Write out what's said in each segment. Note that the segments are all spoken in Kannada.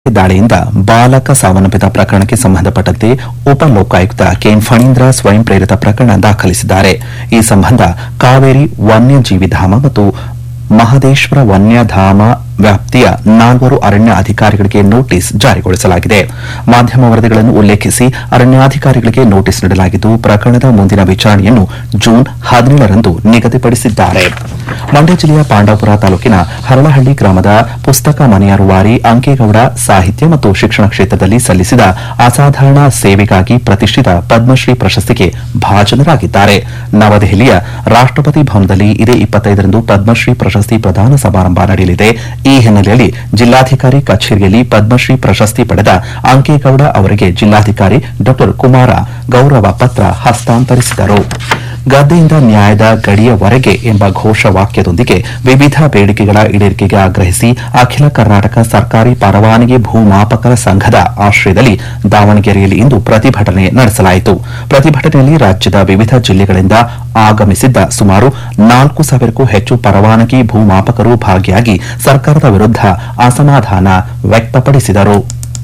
ದಾಳಿಯಿಂದ ಬಾಲಕ ಸಾವನ್ನಪ್ಪಿದ ಪ್ರಕರಣಕ್ಕೆ ಸಂಬಂಧಪಟ್ಟಂತೆ ಉಪ ಲೋಕಾಯುಕ್ತ ಕೆಎನ್ ಫಣೀಂದ್ರ ಸ್ವಯಂ ಪ್ರೇರಿತ ಪ್ರಕರಣ ದಾಖಲಿಸಿದ್ದಾರೆ ಈ ಸಂಬಂಧ ಕಾವೇರಿ ವನ್ಯಜೀವಿಧಾಮ ಮತ್ತು ಮಹದೇಶ್ವರ ವನ್ಯಧಾಮ ವ್ಯಾಪ್ತಿಯ ನಾಲ್ವರು ಅರಣ್ಯ ಅಧಿಕಾರಿಗಳಿಗೆ ನೋಟಿಸ್ ಜಾರಿಗೊಳಿಸಲಾಗಿದೆ ಮಾಧ್ಯಮ ವರದಿಗಳನ್ನು ಉಲ್ಲೇಖಿಸಿ ಅರಣ್ಯಾಧಿಕಾರಿಗಳಿಗೆ ನೋಟಿಸ್ ನೀಡಲಾಗಿದ್ದು ಪ್ರಕರಣದ ಮುಂದಿನ ವಿಚಾರಣೆಯನ್ನು ಜೂನ್ ಹದಿನೇಳರಂದು ನಿಗದಿಪಡಿಸಿದ್ದಾರೆ ಮಂಡ್ಯ ಜಿಲ್ಲೆಯ ಪಾಂಡವಪುರ ತಾಲೂಕಿನ ಹರಳಹಳ್ಳಿ ಗ್ರಾಮದ ಪುಸ್ತಕ ಮನೆಯ ರೂವಾರಿ ಅಂಕೇಗೌಡ ಸಾಹಿತ್ಯ ಮತ್ತು ಶಿಕ್ಷಣ ಕ್ಷೇತ್ರದಲ್ಲಿ ಸಲ್ಲಿಸಿದ ಅಸಾಧಾರಣ ಸೇವೆಗಾಗಿ ಪ್ರತಿಷ್ಠಿತ ಪದ್ಮಶ್ರೀ ಪ್ರಶಸ್ತಿಗೆ ಭಾಜನರಾಗಿದ್ದಾರೆ ನವದೆಹಲಿಯ ರಾಷ್ಟಪತಿ ಭವನದಲ್ಲಿ ಇದೇ ಇಪ್ಪತ್ತೈದರಂದು ಪದ್ಮಶ್ರೀ ಪ್ರಶಸ್ತಿ ಪ್ರದಾನ ಸಮಾರಂಭ ನಡೆಯಲಿದೆ ಈ ಹಿನ್ನೆಲೆಯಲ್ಲಿ ಜಿಲ್ಲಾಧಿಕಾರಿ ಕಚೇರಿಯಲ್ಲಿ ಪದ್ಮಶ್ರೀ ಪ್ರಶಸ್ತಿ ಪಡೆದ ಅಂಕೇಗೌಡ ಅವರಿಗೆ ಜಿಲ್ಲಾಧಿಕಾರಿ ಡಾ ಕುಮಾರ ಗೌರವ ಪತ್ರ ಹಸ್ತಾಂತರಿಸಿದರು ಗದ್ದೆಯಿಂದ ನ್ಯಾಯದ ಗಡಿಯವರೆಗೆ ಎಂಬ ಘೋಷವಾಕ್ಯದೊಂದಿಗೆ ವಿವಿಧ ಬೇಡಿಕೆಗಳ ಈಡೇರಿಕೆಗೆ ಆಗ್ರಹಿಸಿ ಅಖಿಲ ಕರ್ನಾಟಕ ಸರ್ಕಾರಿ ಪರವಾನಗಿ ಭೂಮಾಪಕರ ಸಂಘದ ಆಶ್ರಯದಲ್ಲಿ ದಾವಣಗೆರೆಯಲ್ಲಿ ಇಂದು ಪ್ರತಿಭಟನೆ ನಡೆಸಲಾಯಿತು ಪ್ರತಿಭಟನೆಯಲ್ಲಿ ರಾಜ್ಯದ ವಿವಿಧ ಜಿಲ್ಲೆಗಳಿಂದ ಆಗಮಿಸಿದ್ದ ಸುಮಾರು ನಾಲ್ಕು ಸಾವಿರಕ್ಕೂ ಹೆಚ್ಚು ಪರವಾನಗಿ ಭೂಮಾಪಕರು ಭಾಗಿಯಾಗಿ ಸರ್ಕಾರದ ವಿರುದ್ಧ ಅಸಮಾಧಾನ ವ್ಯಕ್ತಪಡಿಸಿದರು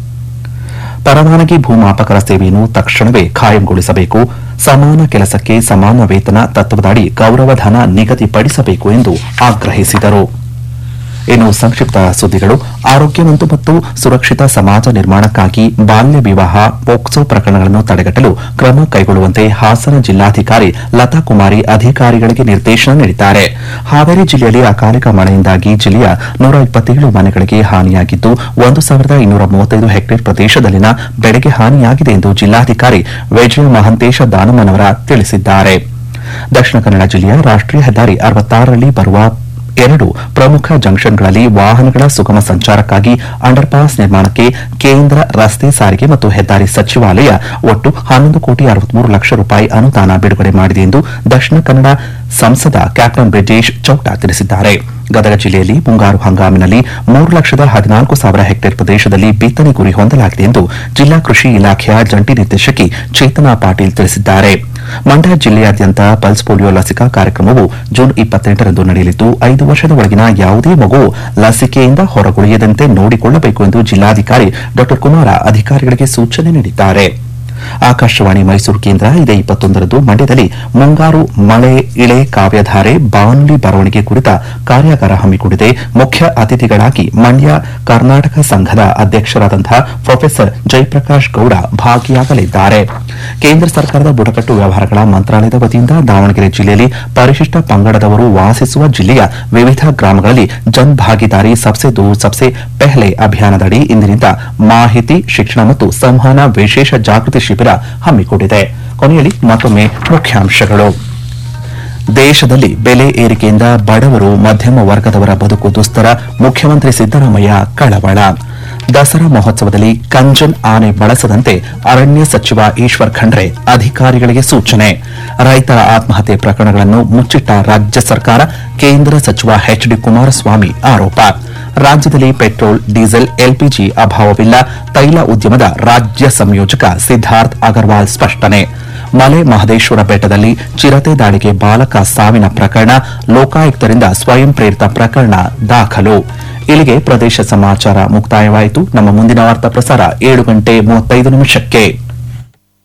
ಪರವಾನಗಿ ಭೂಮಾಪಕರ ಸೇವೆಯನ್ನು ತಕ್ಷಣವೇ ಖಾಯಂಗೊಳಿಸಬೇಕು ಸಮಾನ ಕೆಲಸಕ್ಕೆ ಸಮಾನ ವೇತನ ತತ್ವದಡಿ ಗೌರವಧನ ನಿಗದಿಪಡಿಸಬೇಕು ಎಂದು ಆಗ್ರಹಿಸಿದರು ಇನ್ನು ಸಂಕ್ಷಿಪ್ತ ಸುದ್ದಿಗಳು ಆರೋಗ್ಯವಂತ ಮತ್ತು ಸುರಕ್ಷಿತ ಸಮಾಜ ನಿರ್ಮಾಣಕ್ಕಾಗಿ ಬಾಲ್ಯ ವಿವಾಹ ಪೋಕ್ಸೋ ಪ್ರಕರಣಗಳನ್ನು ತಡೆಗಟ್ಟಲು ಕ್ರಮ ಕೈಗೊಳ್ಳುವಂತೆ ಹಾಸನ ಜಿಲ್ಲಾಧಿಕಾರಿ ಲತಾ ಕುಮಾರಿ ಅಧಿಕಾರಿಗಳಿಗೆ ನಿರ್ದೇಶನ ನೀಡಿದ್ದಾರೆ ಹಾವೇರಿ ಜಿಲ್ಲೆಯಲ್ಲಿ ಅಕಾಲಿಕ ಮಳೆಯಿಂದಾಗಿ ಜಿಲ್ಲೆಯ ನೂರ ಇಪ್ಪತ್ತೇಳು ಮನೆಗಳಿಗೆ ಹಾನಿಯಾಗಿದ್ದು ಒಂದು ಸಾವಿರದ ಇನ್ನೂರ ಮೂವತ್ತೈದು ಹೆಕ್ಟೇರ್ ಪ್ರದೇಶದಲ್ಲಿನ ಬೆಳೆಗೆ ಹಾನಿಯಾಗಿದೆ ಎಂದು ಜಿಲ್ಲಾಧಿಕಾರಿ ವಿಜಯ ಮಹಂತೇಶ ದಾನಮ್ಮನವರ ತಿಳಿಸಿದ್ದಾರೆ ದಕ್ಷಿಣ ಕನ್ನಡ ಜಿಲ್ಲೆಯ ರಾಷ್ಟೀಯ ಹೆದ್ದಾರಿ ಅರವತ್ತಾರರಲ್ಲಿ ಬರುವ ಎರಡು ಪ್ರಮುಖ ಜಂಕ್ಷನ್ಗಳಲ್ಲಿ ವಾಹನಗಳ ಸುಗಮ ಸಂಚಾರಕ್ಕಾಗಿ ಅಂಡರ್ಪಾಸ್ ನಿರ್ಮಾಣಕ್ಕೆ ಕೇಂದ್ರ ರಸ್ತೆ ಸಾರಿಗೆ ಮತ್ತು ಹೆದ್ದಾರಿ ಸಚಿವಾಲಯ ಒಟ್ಟು ಹನ್ನೊಂದು ಕೋಟಿ ಅರವತ್ಮೂರು ಲಕ್ಷ ರೂಪಾಯಿ ಅನುದಾನ ಬಿಡುಗಡೆ ಮಾಡಿದೆ ಎಂದು ದಕ್ಷಿಣ ಕನ್ನಡ ಸಂಸದ ಕ್ಯಾಪ್ಟನ್ ಬ್ರಿಜೇಶ್ ಚೌಟ ತಿಳಿಸಿದ್ದಾರೆ ಗದಗ ಜಿಲ್ಲೆಯಲ್ಲಿ ಮುಂಗಾರು ಹಂಗಾಮಿನಲ್ಲಿ ಮೂರು ಲಕ್ಷದ ಹದಿನಾಲ್ಕು ಸಾವಿರ ಹೆಕ್ಟೇರ್ ಪ್ರದೇಶದಲ್ಲಿ ಬಿತ್ತನೆ ಗುರಿ ಹೊಂದಲಾಗಿದೆ ಎಂದು ಜಿಲ್ಲಾ ಕೃಷಿ ಇಲಾಖೆಯ ಜಂಟಿ ನಿರ್ದೇಶಕಿ ಚೇತನಾ ಪಾಟೀಲ್ ತಿಳಿಸಿದ್ದಾರೆ ಮಂಡ್ಯ ಜಿಲ್ಲೆಯಾದ್ಯಂತ ಪಲ್ಸ್ ಪೋಲಿಯೋ ಲಸಿಕಾ ಕಾರ್ಯಕ್ರಮವು ಜೂನ್ ಇಪ್ಪತ್ತೆಂಟರಂದು ನಡೆಯಲಿದ್ದು ಐದು ವರ್ಷದ ಒಳಗಿನ ಯಾವುದೇ ಮಗು ಲಸಿಕೆಯಿಂದ ಹೊರಗುಳಿಯದಂತೆ ನೋಡಿಕೊಳ್ಳಬೇಕು ಎಂದು ಜಿಲ್ಲಾಧಿಕಾರಿ ಡಾ ಕುಮಾರ ಅಧಿಕಾರಿಗಳಿಗೆ ಸೂಚನೆ ನೀಡಿದ್ದಾರೆ ಆಕಾಶವಾಣಿ ಮೈಸೂರು ಕೇಂದ್ರ ಇದೇ ಇಪ್ಪತ್ತೊಂದರಂದು ಮಂಡ್ಯದಲ್ಲಿ ಮುಂಗಾರು ಮಳೆ ಇಳೆ ಕಾವ್ಯಧಾರೆ ಬಾನುಲಿ ಬರವಣಿಗೆ ಕುರಿತ ಕಾರ್ಯಾಗಾರ ಹಮ್ಮಿಕೊಂಡಿದೆ ಮುಖ್ಯ ಅತಿಥಿಗಳಾಗಿ ಮಂಡ್ಯ ಕರ್ನಾಟಕ ಸಂಘದ ಅಧ್ಯಕ್ಷರಾದಂತಹ ಪ್ರೊಫೆಸರ್ ಜಯಪ್ರಕಾಶ್ ಗೌಡ ಭಾಗಿಯಾಗಲಿದ್ದಾರೆ ಕೇಂದ್ರ ಸರ್ಕಾರದ ಬುಡಕಟ್ಟು ವ್ಯವಹಾರಗಳ ಮಂತ್ರಾಲಯದ ವತಿಯಿಂದ ದಾವಣಗೆರೆ ಜಿಲ್ಲೆಯಲ್ಲಿ ಪರಿಶಿಷ್ಟ ಪಂಗಡದವರು ವಾಸಿಸುವ ಜಿಲ್ಲೆಯ ವಿವಿಧ ಗ್ರಾಮಗಳಲ್ಲಿ ಜನ್ ಭಾಗಿದಾರಿ ಸಬ್ಸೆ ದೂರ್ ಸಬ್ಸೆ ಪೆಹ್ಲೆ ಅಭಿಯಾನದಡಿ ಇಂದಿನಿಂದ ಮಾಹಿತಿ ಶಿಕ್ಷಣ ಮತ್ತು ಸಂವಹನ ವಿಶೇಷ ಜಾಗೃತಿ ಶಿಬಿರ ಹಮ್ಮಿಕೊಂಡಿದೆ ಕೊನೆಯಲ್ಲಿ ಮತ್ತೊಮ್ಮೆ ಮುಖ್ಯಾಂಶಗಳು ದೇಶದಲ್ಲಿ ಬೆಲೆ ಏರಿಕೆಯಿಂದ ಬಡವರು ಮಧ್ಯಮ ವರ್ಗದವರ ಬದುಕು ದುಸ್ತರ ಮುಖ್ಯಮಂತ್ರಿ ಸಿದ್ದರಾಮಯ್ಯ ಕಳವಳ ದಸರಾ ಮಹೋತ್ಸವದಲ್ಲಿ ಕಂಜನ್ ಆನೆ ಬಳಸದಂತೆ ಅರಣ್ಯ ಸಚಿವ ಈಶ್ವರ್ ಖಂಡ್ರೆ ಅಧಿಕಾರಿಗಳಿಗೆ ಸೂಚನೆ ರೈತರ ಆತ್ಮಹತ್ಯೆ ಪ್ರಕರಣಗಳನ್ನು ಮುಚ್ಚಿಟ್ಟ ರಾಜ್ಯ ಸರ್ಕಾರ ಕೇಂದ್ರ ಸಚಿವ ಎಚ್ ಡಿ ಕುಮಾರಸ್ವಾಮಿ ಆರೋಪ ರಾಜ್ಯದಲ್ಲಿ ಪೆಟ್ರೋಲ್ ಡೀಸೆಲ್ ಎಲ್ಪಿಜಿ ಅಭಾವವಿಲ್ಲ ತೈಲ ಉದ್ಯಮದ ರಾಜ್ಯ ಸಂಯೋಜಕ ಸಿದ್ದಾರ್ಥ್ ಅಗರ್ವಾಲ್ ಸ್ಪಷ್ಟನೆ ಮಲೆ ಮಹದೇಶ್ವರ ಬೆಟ್ಟದಲ್ಲಿ ಚಿರತೆ ದಾಳಿಗೆ ಬಾಲಕ ಸಾವಿನ ಪ್ರಕರಣ ಲೋಕಾಯುಕ್ತರಿಂದ ಸ್ವಯಂ ಪ್ರೇರಿತ ಪ್ರಕರಣ ದಾಖಲು ಇಲ್ಲಿಗೆ ಪ್ರದೇಶ ಸಮಾಚಾರ ಮುಕ್ತಾಯವಾಯಿತು ನಮ್ಮ ಮುಂದಿನ ವಾರ್ತಾ ಪ್ರಸಾರ ಏಳು ಗಂಟೆ ಮೂವತ್ತೈದು ನಿಮಿಷಕ್ಕೆ